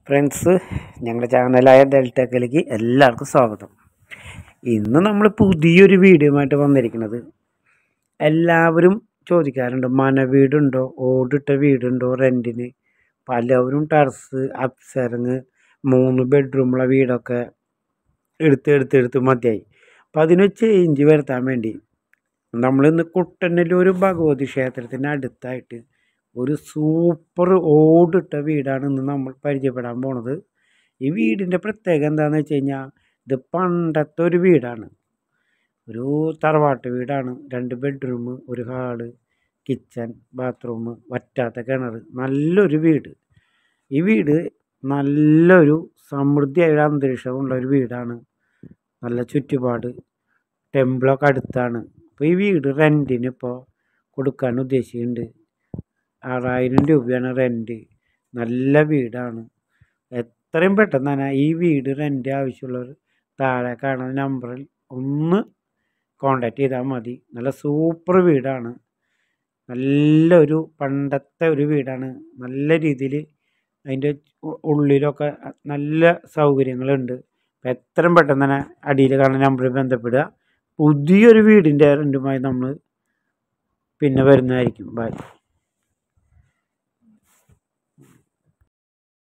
friends ഞങ്ങളുടെ ചാനലായ ഡെൽറ്റക്കലേക്ക് എല്ലാവർക്കും സ്വാഗതം ഇന്ന് നമ്മൾ പുതിയൊരു വീഡിയോയുമായിട്ട് വന്നിരിക്കുന്നത് എല്ലാവരും ചോദിക്കാറുണ്ട് മന വീടുണ്ടോ ഓടിട്ട വീടുണ്ടോ റെൻറ്റിന് പലവരും ടെറസ് അപ്സരങ്ങ് മൂന്ന് ബെഡ്റൂമുള്ള വീടൊക്കെ എടുത്ത് എടുത്ത് എടുത്ത് മതിയായി അപ്പം അതിന് ചേഞ്ച് വരുത്താൻ വേണ്ടി നമ്മളിന്ന് കുട്ടനല്ലൂർ ഭഗവതി ക്ഷേത്രത്തിന് അടുത്തായിട്ട് ഒരു സൂപ്പർ ഓടിട്ട വീടാണ് ഇന്ന് നമ്മൾ പരിചയപ്പെടാൻ പോണത് ഈ വീടിൻ്റെ പ്രത്യേകത എന്താണെന്ന് വെച്ച് കഴിഞ്ഞാൽ ഇത് പണ്ടത്തെ ഒരു വീടാണ് ഒരു തറവാട്ട് വീടാണ് രണ്ട് ബെഡ്റൂം ഒരു ഹാള് കിച്ചൺ ബാത്റൂം വറ്റാത്ത കിണർ നല്ലൊരു വീട് ഈ വീട് നല്ലൊരു സമൃദ്ധിയായ ഒരു അന്തരീക്ഷമുള്ള ഒരു വീടാണ് നല്ല ചുറ്റുപാട് ടെമ്പിളൊക്കെ അടുത്താണ് അപ്പോൾ ഈ വീട് റെൻറ്റിന് ഇപ്പോൾ കൊടുക്കാൻ ഉദ്ദേശിക്കുന്നുണ്ട് ആറായിരം രൂപയാണ് റെൻറ്റ് നല്ല വീടാണ് എത്രയും പെട്ടെന്ന് തന്നെ ഈ വീട് റെൻറ്റ് ആവശ്യമുള്ളവർ താഴെ കാണുന്ന നമ്പറിൽ ഒന്ന് കോണ്ടാക്ട് ചെയ്താൽ മതി നല്ല സൂപ്പർ വീടാണ് നല്ലൊരു പണ്ടത്തെ ഒരു വീടാണ് നല്ല രീതിയിൽ അതിൻ്റെ ഉ- ഉള്ളിലൊക്കെ നല്ല സൗകര്യങ്ങളുണ്ട് അപ്പം എത്രയും പെട്ടെന്ന് തന്നെ അടിയിൽ കാണുന്ന നമ്പറിൽ ബന്ധപ്പെടുക പുതിയൊരു വീടിൻ്റെ റെൻറ്റുമായി നമ്മൾ പിന്നെ വരുന്നതായിരിക്കും ബൈ